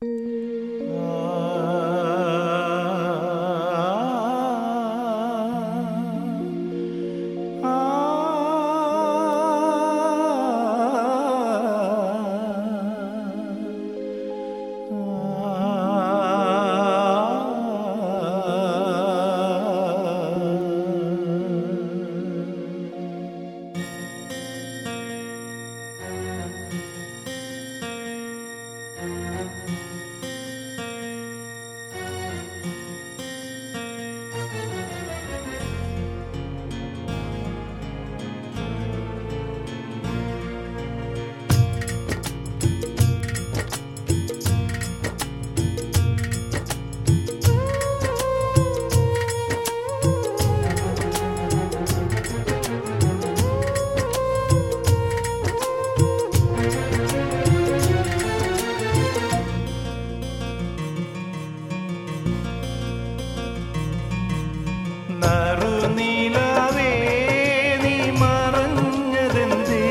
നറുനിലവേ നീ മറഞ്ഞതെന്തേ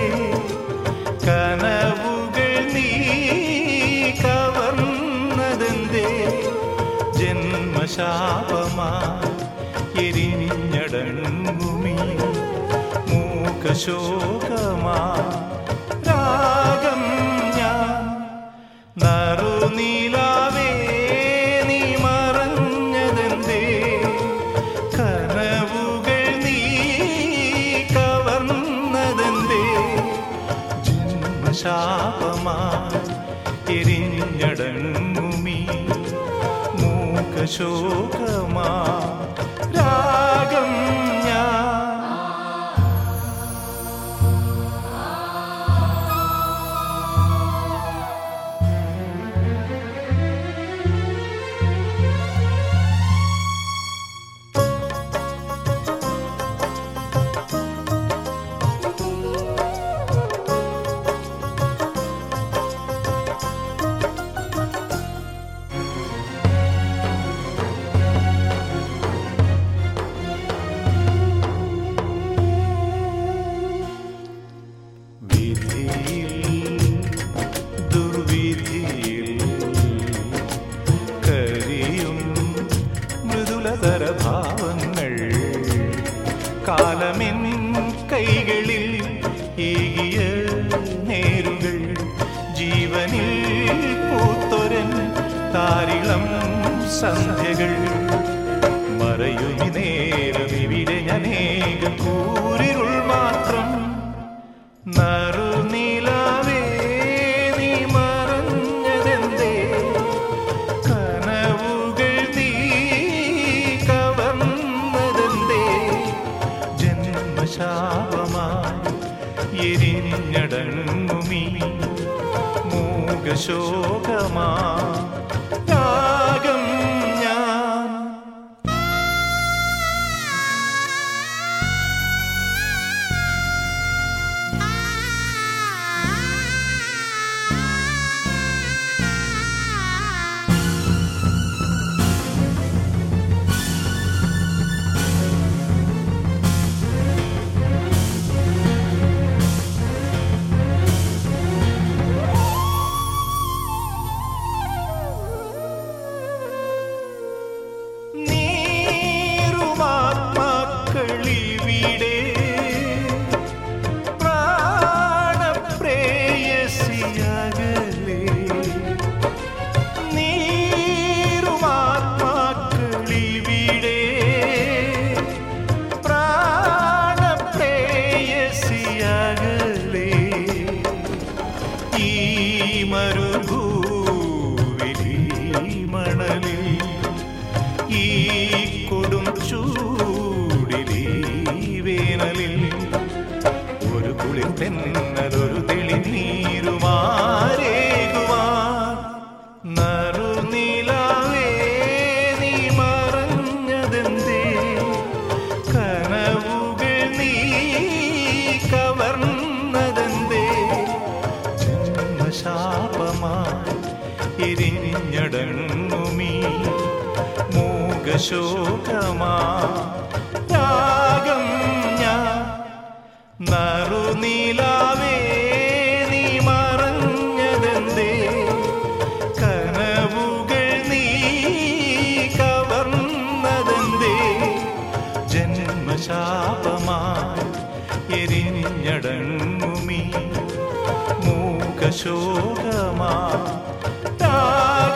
കനവുകൾ നീ കവർന്നതെന്തേ ജന്മശാപമായി എരിഞ്ഞടങ്ങുമീ മൂകശോകമാ രാഗം ഞാൻ നറുനിലാവേ നീ മറഞ്ഞതെന്തേ കനവുകൾ നീ കവർന്നതെന്തേ ജന്മശാപമായി എരിഞ്ഞടങ്ങുമീ മൂകശോകമാ രാഗം ഞാൻ വിധിയിൽ ദുർവിധിയിൽ കരിയും മൃദുലതര ഭാവങ്ങൾ കാലമെൻ കൈകളിൽ ഏകിയ നേരുകൾ ജീവനിൽ പൂത്തൊരൻ താരിളം സന്ധ്യകൾ മറയുമി നേരമിവിടെ ഞാനേക കൂരിരുൾ മാത്രം നറുനിലാവേ നീ മറഞ്ഞതെന്തേ കനവുകൾ നീ കവർന്നതെന്തേ ജന്മശാപമായി എരിഞ്ഞടങ്ങുമീ മൂകശോകമാ രാഗം ഞാൻ നീറുമാത്മാക്കളിവിടെ പ്രാണപ്രേയസിയകലേ നീറുമാത്മാക്കളിവിടെ പ്രാണപ്രേയസിയകലേ ഈ മരുഭൂവിലീ മണലിൽ ഈ കൊടും ചൂടിലീ വേനലിൽ ഒരു കുളിർ തെന്നലൊരു തെളിനീരുമാരേകുവാൻ നറുനിലാവേ നീ മറഞ്ഞതെന്തേ കനവുകൾ നീ കവർന്നതെന്തേ ജന്മശാപമായി എരിഞ്ഞടങ്ങുമീ മൂകശോകമാ രാഗം ഞാൻ നറുനിലാവേ നീ മറഞ്ഞതെന്തേ കനവ് ശാപമായി എരിഞ്ഞടങ്ങുമീ മൂകശോകമാ